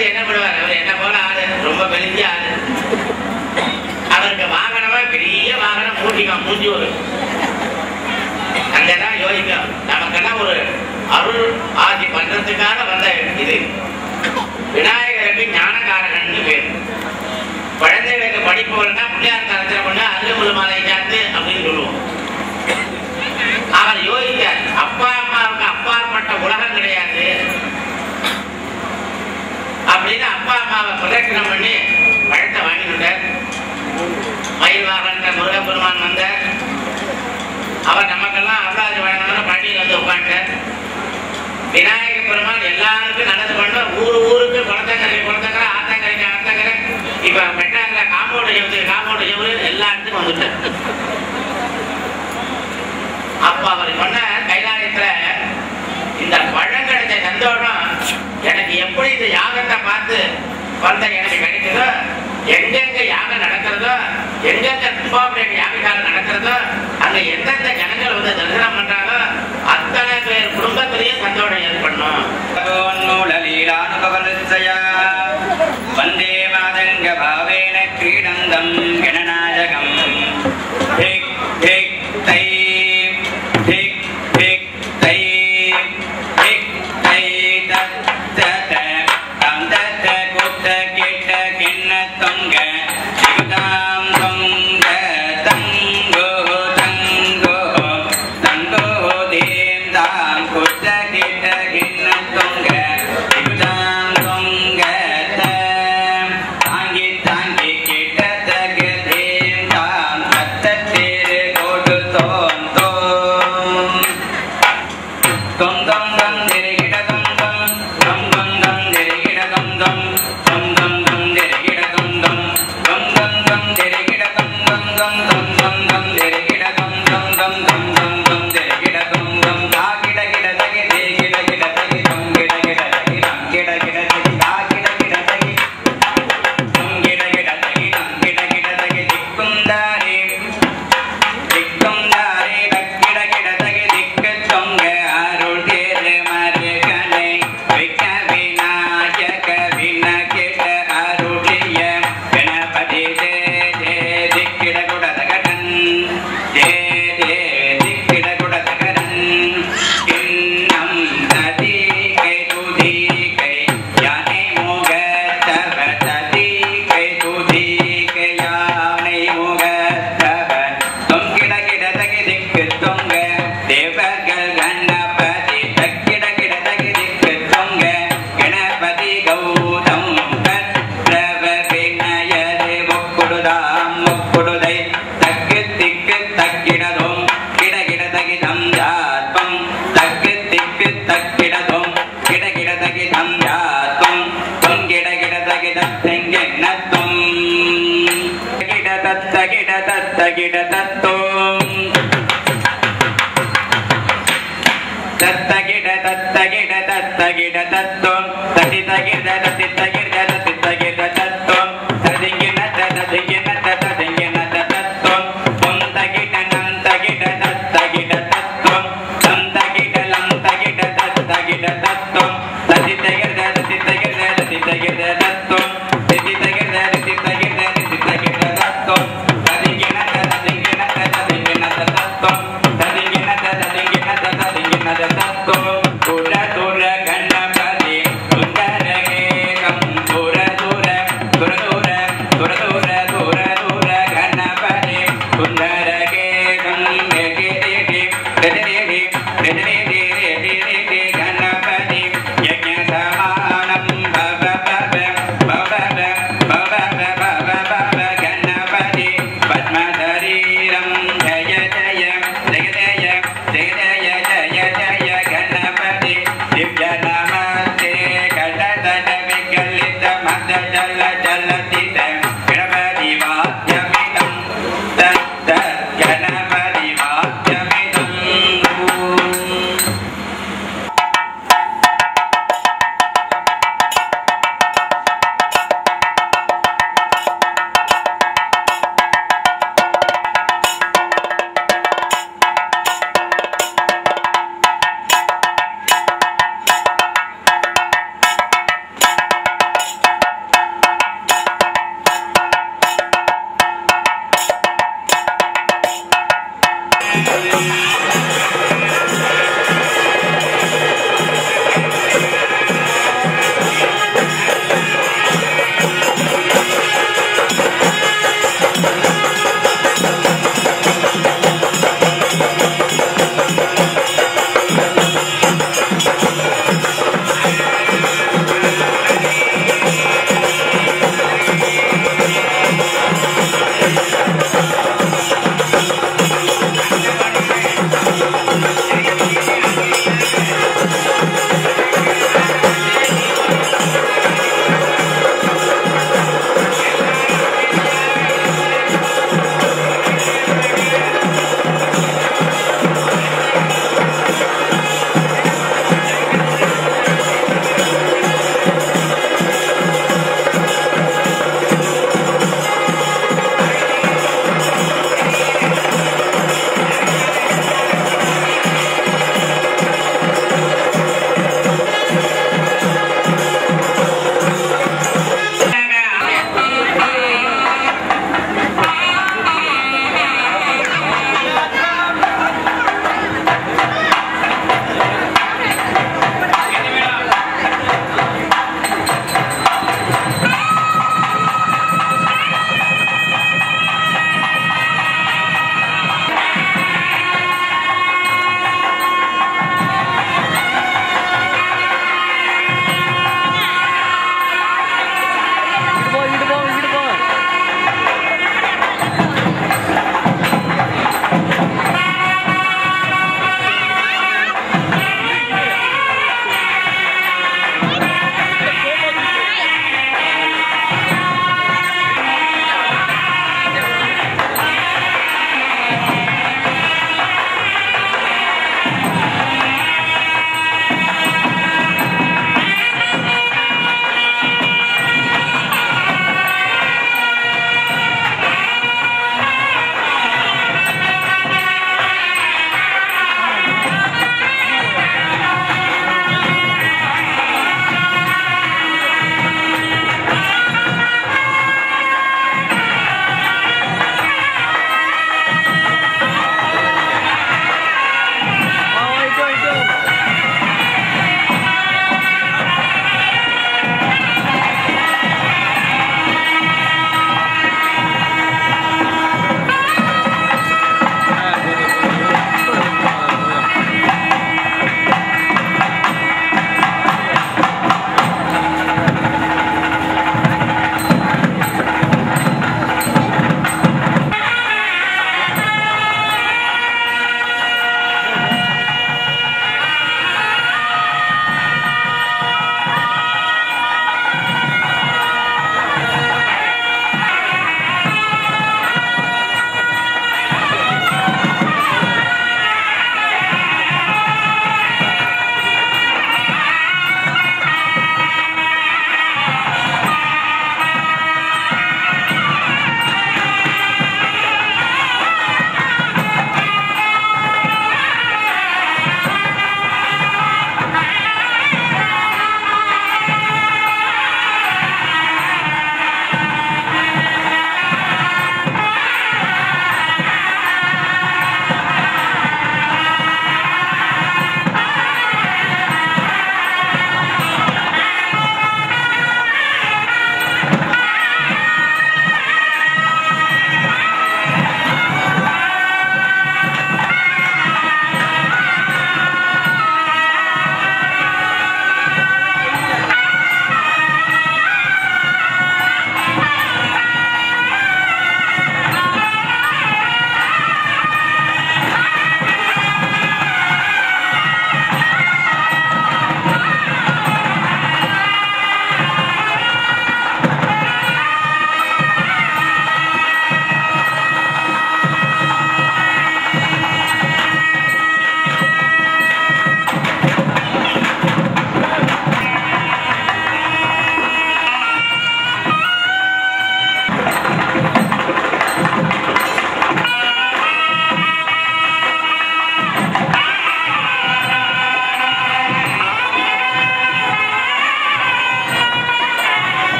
வந்து என்ன பண்ணுவார் அவர் என்ன போல ஆளு ரொம்ப மெலிஞ்ச ஆளு அவருக்கு வாகனமா பெரிய வாகனம் மூட்டிக்கும் மூஞ்சி ஒரு அங்கதான் யோசிக்கும் நமக்கெல்லாம் ஒரு அருள் ஆட்சி பண்றதுக்காக வந்த இது விநாயகருக்கு ஞானகாரகன் பேர் குழந்தைகளுக்கு படிப்பு வரணும்னா பிள்ளையார் காலத்துல பண்ண அல்லு மாலை சாத்து அப்படின்னு சொல்லுவோம் அவர் யோசித்தார் அப்பா அம்மாவுக்கு அப்பாற்பட்ட உலகம் கிடையாது அப்படின்னு அப்பா அம்மாவை பிரதட்சணம் பண்ணி பழத்தை வாங்கிட்டார் மயில் வாகன முருகப்பெருமான் வந்தார் அவர் நமக்கெல்லாம் அருளாஜி வழங்கணும்னு பள்ளியில் வந்து உட்காந்துட்டார் விநாயக பெருமான் எல்லாருக்கும் நல்லது பண்ண ஊரு ஊருக்கு குளத்தங்கரை குளத்தங்கரை ஆத்தங்கரைக்கு ஆத்தங்கரை இப்ப மெட்ராஸ்ல காம்பவுண்ட் செவத்து காம்பவுண்ட் செவரு எல்லா இடத்துக்கும் வந்துட்டார் அப்ப அவர் சொன்ன கைலாயத்துல இந்த பழம் கிடைச்ச சந்தோஷம் எனக்கு எப்படி இந்த யாகத்தை பார்த்து வந்த எனக்கு கிடைச்சதோ எங்கெங்க யாகம் நடக்கிறதோ எங்கெங்க கும்பாபிஷேக யாகசாலை நடக்கிறதோ அங்க எந்தெந்த ஜனங்கள் வந்து தரிசனம் பண்றாங்களோ அத்தனை பேர் குடும்பத்திலையும் சந்தோஷம் ஏற்படணும் भगवन्मूललीलानुभवलज्जया वन्दे मादङ्गभावेन क्रीडन्दं गणनायकम् धिक् धिक् तै धिक् धिक् तै धिक् तै तत् तत् तं तत् कुत किट किन्न तुङ्ग जिगदां तुङ्ग तङ्गो तङ्गो तङ्गो दीं दां कुत किट किन्न तुङ्ग जिगदां तुङ्ग ताङ्गि ताङ्गि किट तग दीं दां तत्तत्तिर कोटु तों तों Dum dum dum diri gida dum dum dum dum dum diri gida dum dum dum dum dum diri gida dum dum dum dum dum diri gida dum dum dum dum dum dum diri gida dum dum dum dum dum dum diri gida dum dum da gida gida dagi de gida gida dagi dum gida gida dagi dum gida gida dagi da gida gida dagi dum gida gida dagi dum gida gida dagi dikkundari திக்குந்தாரே தக்கிட கிடதகி திக்கு தொங்க அருள் தேரு மருகனை விக்க விநாயக வினகிட அருளிய கணபதி தே தே திக்கிட குடதகடன் தே தே திக்கிட குடதகடன் கிண்ணம் ததி கை துதி கை யானை முகத்தவ ததி கை துதி கை யானை முகத்தவ தொங்கிட கிட தகி திக்கு தொங்க தேவர்கள் கணபதி தக்கிட கிட தகி திக்கு தொங்க கணபதி கௌதம் கற்றவ வினயரே முக்குடுதாம் முக்குடுதை தக்கு திக்கு தக்கிடதும் கிட கிட தகி தம் ஜாத்வம் தக்கு திக்கு தக்கிடதும் கிட கிட தகி தம் ஜாத்வம் தொங்கிட கிட தகி தத்தெங்கென்னத்தும் கிட தத்த கிட தத்த கிட தத்தோம் தத்த கிட தத்த கிட தத்த கிட தத்தோம் ததி தகிட ததி தகிட ததி தகிட தத்தோம் ததிங்கின ததிங்கின ததிங்கின தத்தோம் பொம் தகிட நம் தகிட தத்த கிட தத்தோம் தம் தகிட லம் தகிட தத்த கிட தத்தோம் ததி தகிட ததி தகிட ததி தகிட தத்தோம் ததி தகிட ததி தகிட ததி தகிட தத்தோம் ததிங்கின ததிங்கின ததிங்கின தத்தோம் ததிங்கின ததிங்கின ததிங்கின தத்தோம் குட துர கணபதி சுந்தரகேகம்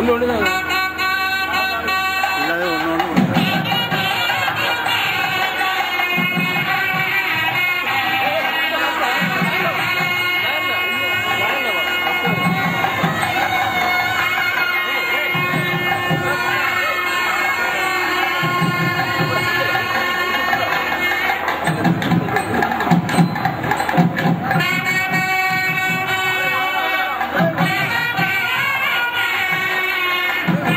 ஒன்று ஒன்று தான் இல்லாத ஒன்று ஒன்று ஆ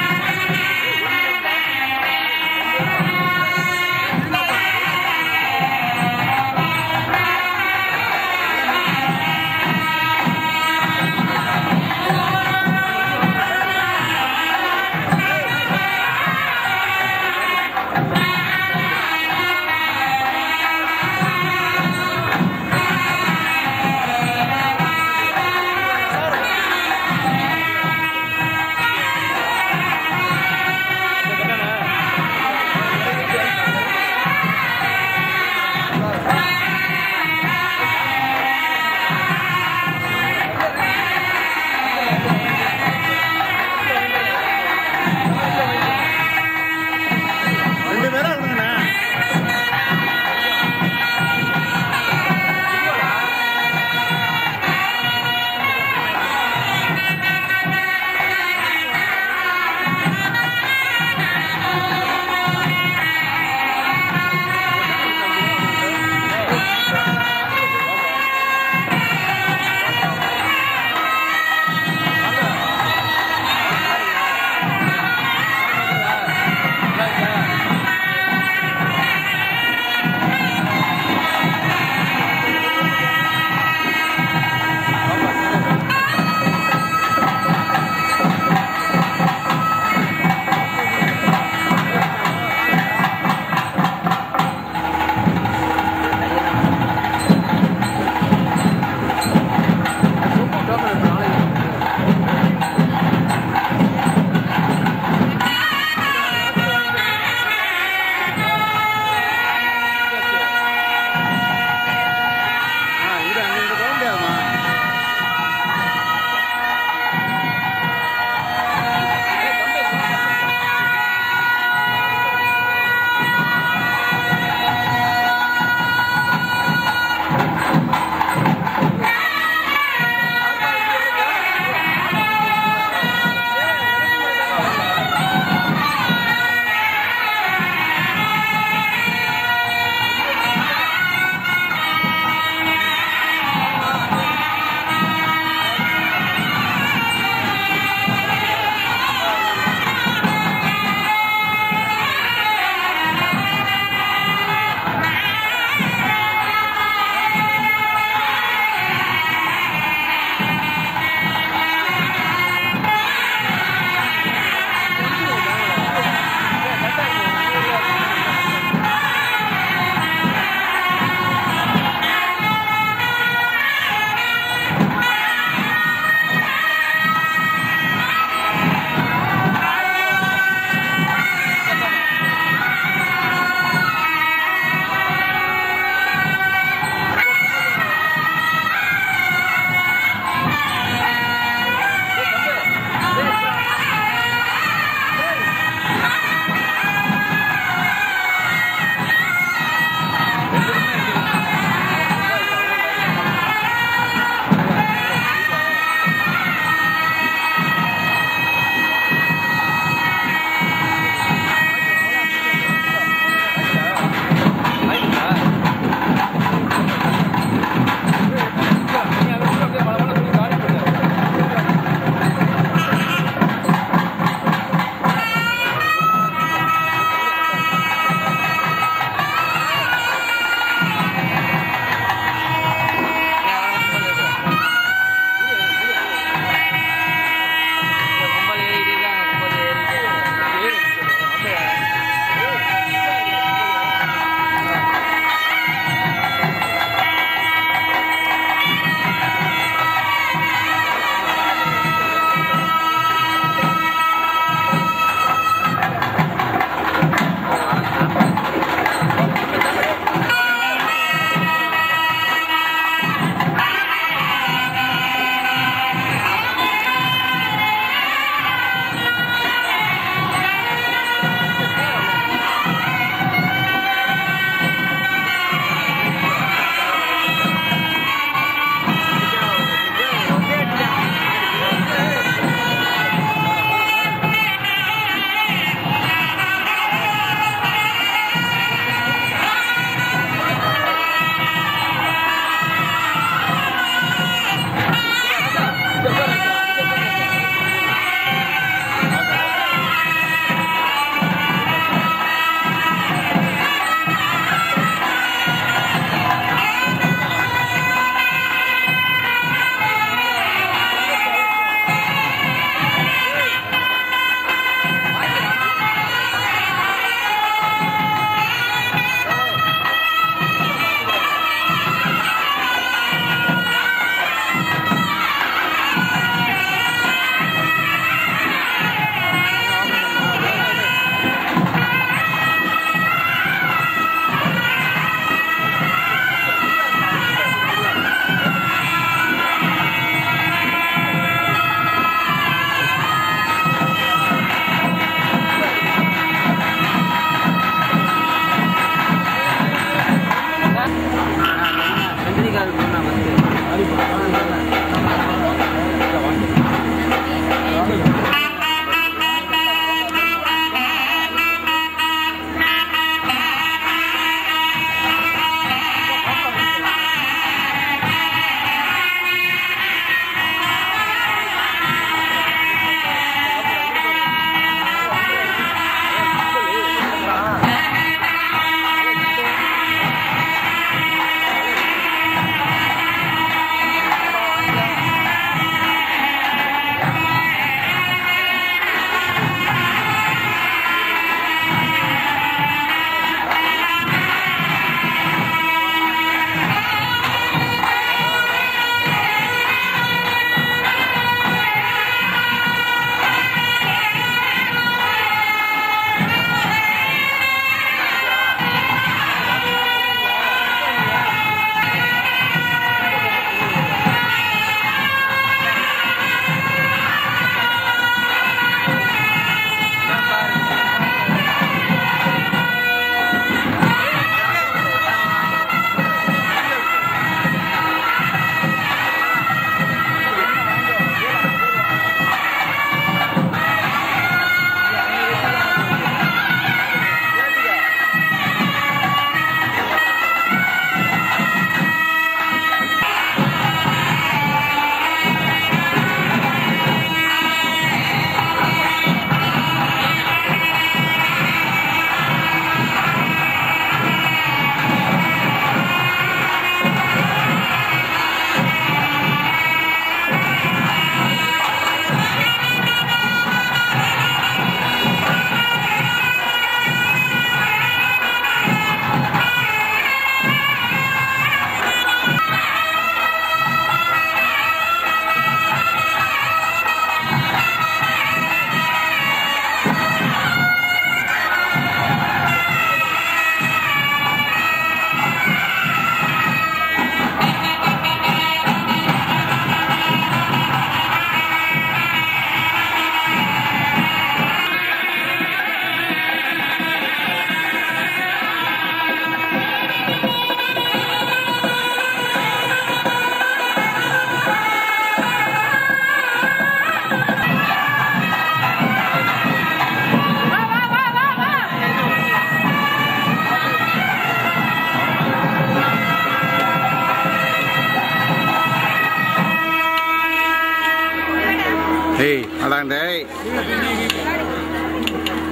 ஏய் அதாண்டே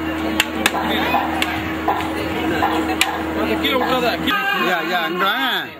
கீழே விட்டுறாத ஐயா ஐயா அங்க வாங்க